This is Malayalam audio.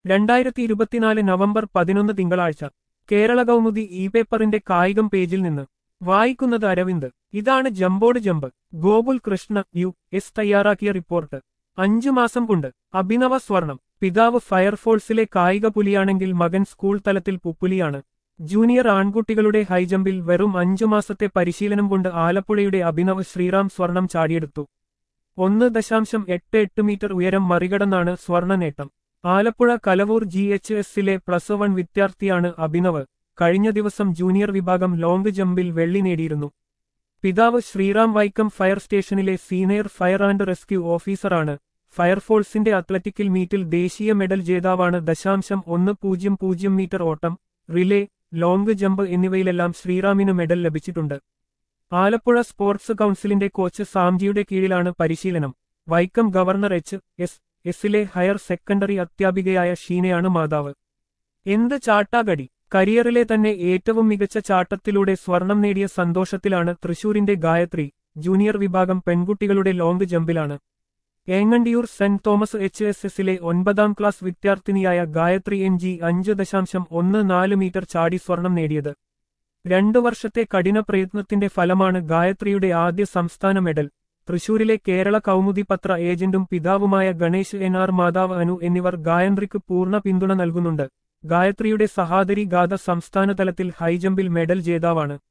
രണ്ടായിരത്തി ഇരുപത്തിനാല് നവംബർ പതിനൊന്ന് തിങ്കളാഴ്ച കേരള കൗമുദി ഇ പേപ്പറിന്റെ കായികം പേജിൽ നിന്ന് വായിക്കുന്നത് അരവിന്ദ് ഇതാണ് ജമ്പോട് jump Gokul Krishna U S തയ്യാറാക്കിയ റിപ്പോർട്ട് അഞ്ചു മാസം കൊണ്ട് അഭിനവ സ്വർണം പിതാവ് ഫയർഫോഴ്സിലെ കായിക പുലിയാണെങ്കിൽ മകൻ സ്കൂൾ തലത്തിൽ പുപ്പുലിയാണ് ജൂനിയർ ആൺകുട്ടികളുടെ ഹൈജമ്പിൽ വെറും അഞ്ചു മാസത്തെ പരിശീലനം കൊണ്ട് ആലപ്പുഴയുടെ അഭിനവ് ശ്രീറാം സ്വർണം ചാടിയെടുത്തു ഒന്ന് ദശാംശം എട്ട് എട്ട് മീറ്റർ ഉയരം മറികടന്നാണ് സ്വർണ്ണ നേട്ടം ആലപ്പുഴ കലവൂർ ജി എച്ച് എസിലെ പ്ലസ് വൺ വിദ്യാർത്ഥിയാണ് അഭിനവ് കഴിഞ്ഞ ദിവസം ജൂനിയർ വിഭാഗം ലോങ് ജമ്പിൽ വെള്ളി നേടിയിരുന്നു പിതാവ് ശ്രീറാം വൈക്കം ഫയർ സ്റ്റേഷനിലെ സീനിയർ ഫയർ ആൻഡ് റെസ്ക്യൂ ഓഫീസറാണ് ഫയർഫോഴ്സിന്റെ അത്ലറ്റിക്കൽ മീറ്റിൽ ദേശീയ മെഡൽ ജേതാവാണ് ദശാംശം ഒന്ന് പൂജ്യം പൂജ്യം മീറ്റർ ഓട്ടം റിലേ ലോങ് ജമ്പ് എന്നിവയിലെല്ലാം ശ്രീറാമിന് മെഡൽ ലഭിച്ചിട്ടുണ്ട് ആലപ്പുഴ സ്പോർട്സ് കൗൺസിലിന്റെ കോച്ച് സാംജിയുടെ കീഴിലാണ് പരിശീലനം വൈക്കം ഗവർണർ എച്ച് എസ് എസിലെ ഹയർ സെക്കൻഡറി അധ്യാപികയായ ഷീനയാണ് മാതാവ് എന്ത് ചാട്ടാകടി കരിയറിലെ തന്നെ ഏറ്റവും മികച്ച ചാട്ടത്തിലൂടെ സ്വർണം നേടിയ സന്തോഷത്തിലാണ് തൃശൂരിന്റെ ഗായത്രി ജൂനിയർ വിഭാഗം പെൺകുട്ടികളുടെ ലോങ് ജമ്പിലാണ് Engandiyoor saint Thomas H S എസിലെ ഒൻപതാം ക്ലാസ് വിദ്യാർത്ഥിനിയായ ഗായത്രി എൻ ജി അഞ്ച് ദശാംശം ഒന്ന് നാല് മീറ്റർ ചാടി സ്വർണം നേടിയത് രണ്ടു വർഷത്തെ കഠിന പ്രയത്നത്തിന്റെ ഫലമാണ് ഗായത്രിയുടെ ആദ്യ സംസ്ഥാന മെഡൽ തൃശൂരിലെ കേരള കൗമുദി പത്ര ഏജന്റും പിതാവുമായ ഗണേശ് എൻ ആർ മാതാവ് അനു എന്നിവർ ഗായത്രിക്ക് പൂർണ്ണ പിന്തുണ നൽകുന്നുണ്ട് ഗായത്രിയുടെ സഹാദരി ഗാഥ സംസ്ഥാനതലത്തിൽ ഹൈജമ്പിൽ മെഡൽ ജേതാവാണ്